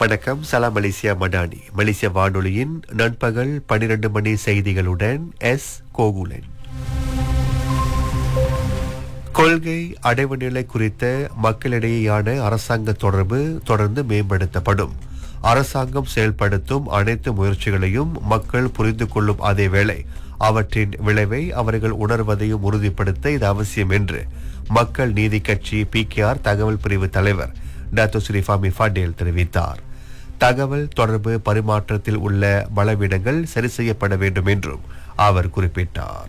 வணக்கம் சலாம் மலேசியா மடானி மலேசிய வானொலியின் நண்பகல் பனிரெண்டு மணி செய்திகளுடன் எஸ் கோகுலன் கொள்கை அடைவு நிலை குறித்த மக்களிடையேயான அரசாங்க தொடர்பு தொடர்ந்து மேம்படுத்தப்படும் அரசாங்கம் செயல்படுத்தும் அனைத்து முயற்சிகளையும் மக்கள் புரிந்து கொள்ளும் அதே வேளை அவற்றின் விளைவை அவர்கள் உணர்வதையும் உறுதிப்படுத்த இது அவசியம் என்று மக்கள் நீதி கட்சி பிகேஆர் தகவல் பிரிவு தலைவர் டாக்டர் ஸ்ரீஃபாமி ஃபடேல் தெரிவித்தார் தகவல் தொடர்பு பரிமாற்றத்தில் உள்ள பலவீனங்கள் சரி செய்யப்பட வேண்டும் என்றும் அவர் குறிப்பிட்டார்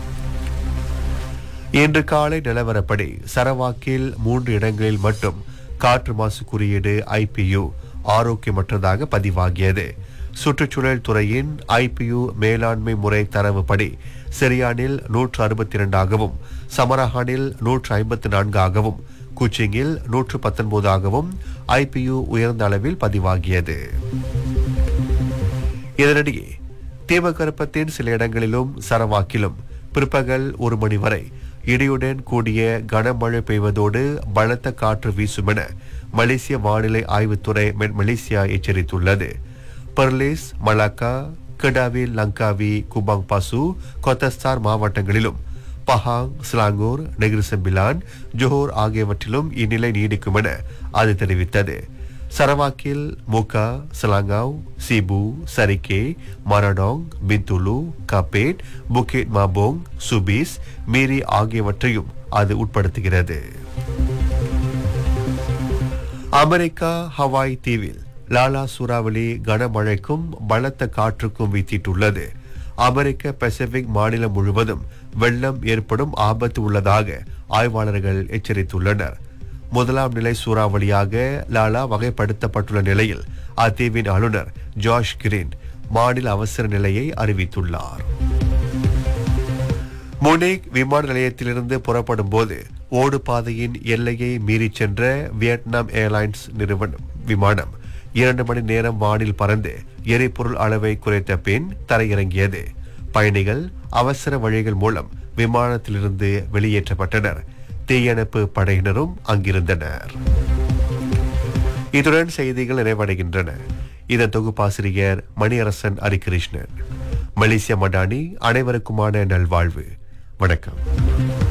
இன்று காலை நிலவரப்படி சரவாக்கில் மூன்று இடங்களில் மட்டும் காற்று மாசு குறியீடு ஐபியு ஆரோக்கியமற்றதாக பதிவாகியது சுற்றுச்சூழல் துறையின் ஐபியு மேலாண்மை முறை தரவுப்படி சிரியானில் நூற்று அறுபத்தி இரண்டாகவும் சமரஹானில் நூற்று ஐம்பத்தி நான்காகவும் குச்சிங்கில் நூற்று பத்தொன்பதாகவும் ஐபியு உயர்ந்த அளவில் பதிவாகியது இதனிடையே தீபகற்பத்தின் சில இடங்களிலும் சரவாக்கிலும் பிற்பகல் ஒரு மணி வரை இடியுடன் கூடிய கனமழை பெய்வதோடு பலத்த காற்று வீசும் என மலேசிய வானிலை ஆய்வுத்துறை மென் மலேசியா எச்சரித்துள்ளது பர்லேஸ் மலாக்கா கெடாவில் லங்காவி குபாங் பாசு கொத்தஸ்தார் மாவட்டங்களிலும் Pahang Selangor Negeri Sembilan Johor ஆகியவற்றிலும் இந்நிலை நீடிக்கும் என அது தெரிவித்தது சரவாக்கில் Mukah Selangau Sibu Sarikei Meradong Bintulu Kapit Bukit Mabong Subis Miri ஆகியவற்றையும் அது உட்படுத்துகிறது அமெரிக்கா ஹவாய் தீவில் லாலா சூறாவளி கனமழைக்கும் பலத்த காற்றுக்கும் வீத்திட்டுள்ளது அமெரிக்க பசிபிக் மாநிலம் முழுவதும் வெள்ளம் ஏற்படும் ஆபத்து உள்ளதாக ஆய்வாளர்கள் எச்சரித்துள்ளனர் முதலாம் நிலை சூறாவளியாக லாலா வகைப்படுத்தப்பட்டுள்ள நிலையில் அத்தீவின் ஆளுநர் ஜார்ஜ் கிரீன் மாநில அவசர நிலையை அறிவித்துள்ளார் முனேக் விமான நிலையத்திலிருந்து புறப்படும் போது ஓடு பாதையின் எல்லையை மீறிச் சென்ற வியட்நாம் ஏர்லைன்ஸ் நிறுவனம் விமானம் இரண்டு மணி நேரம் வானில் பறந்து எரிபொருள் அளவை குறைத்த பின் தரையிறங்கியது பயணிகள் அவசர வழிகள் மூலம் விமானத்திலிருந்து வெளியேற்றப்பட்டனர் தீயணைப்பு படையினரும் அங்கிருந்தனர் இத்துடன் செய்திகள் நிறைவடைகின்றன இதன் தொகுப்பாசிரியர் மணியரசன் ஹரிகிருஷ்ணன் மலேசிய மடானி அனைவருக்குமான நல்வாழ்வு வணக்கம்